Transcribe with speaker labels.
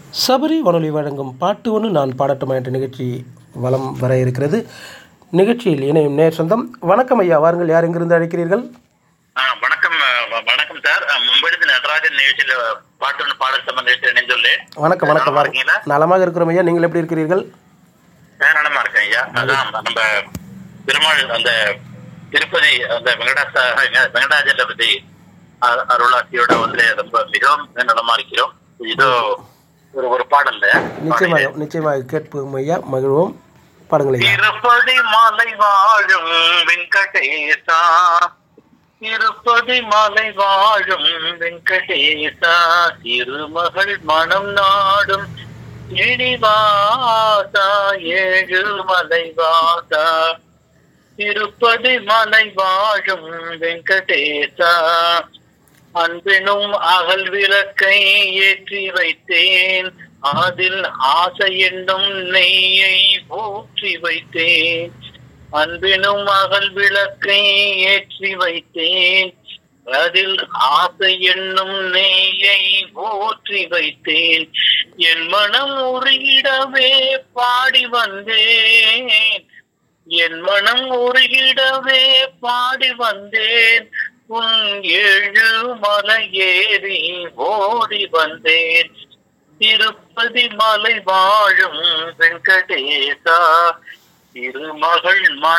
Speaker 1: சபரி வானொலி வழங்கும் பாட்டு ஒன்று நான் பாடட்டுமா என்ற நிகழ்ச்சி வலம் வர இருக்கிறது நிகழ்ச்சியில் இணையும் நேர் சொந்தம் வணக்கம் ஐயா வாருங்கள் யார் எங்கிருந்து அழைக்கிறீர்கள்
Speaker 2: ஆ, வணக்கம் அஹ், வ- வணக்கம் சார் அஹ், மும்பையிலிருந்து நடராஜன் நிகழ்ச்சியில் பாட்டு ஒன்று பாடல் சம்பந்தத்தில் இணைந்துள்ளேன் நலமா
Speaker 1: வணக்கம் வணக்கம் வாருங்கள்
Speaker 2: இருக்கீங்களா
Speaker 1: நலமாக இருக்கிறோம் ஐயா நீங்கள் எப்படி இருக்கிறீர்கள்
Speaker 2: நான் நலமா இருக்கேன் ஐயா அதான் நம்ம பெருமாள் அந்த திருப்பதி அந்த வெங்கடாச வெங்கடாஜல பத்தி அ- அருளாசியோட வந்து ரொம்ப மிகவும் நலமா இருக்கிறோம் இதோ ஒரு ஒரு பாடல்ல
Speaker 1: நிச்சயமாக நிச்சயமாக கேட்போம் ஐயா மகிழ்வோம் பாடுங்கள் ஐயா
Speaker 2: திருப்பதி மலை வாழும் வெங்கடேசா திருப்பதி மலை வாழும் வெங்கடேசா திருமகள் மனம் நாடும் இடிவாசா ஏழு மலை வாசா திருப்பதி மலை வாழும் வெங்கடேசா அன்பினும் அகல் விளக்கை ஏற்றி வைத்தேன் அதில் ஆசை என்னும் நெய்யை ஊற்றி வைத்தேன் அன்பினும் அகல் விளக்கை ஏற்றி வைத்தேன் அதில் ஆசை என்னும் நெய்யை ஊற்றி வைத்தேன் என் மனம் உருகிடவே பாடி வந்தேன் என் மனம் உருகிடவே பாடி வந்தேன் உன் ஏழு மலை ஏறி ஓடி வந்தேன் திருப்பதி மலை வாழும் வெங்கடேசா திருமகள் மன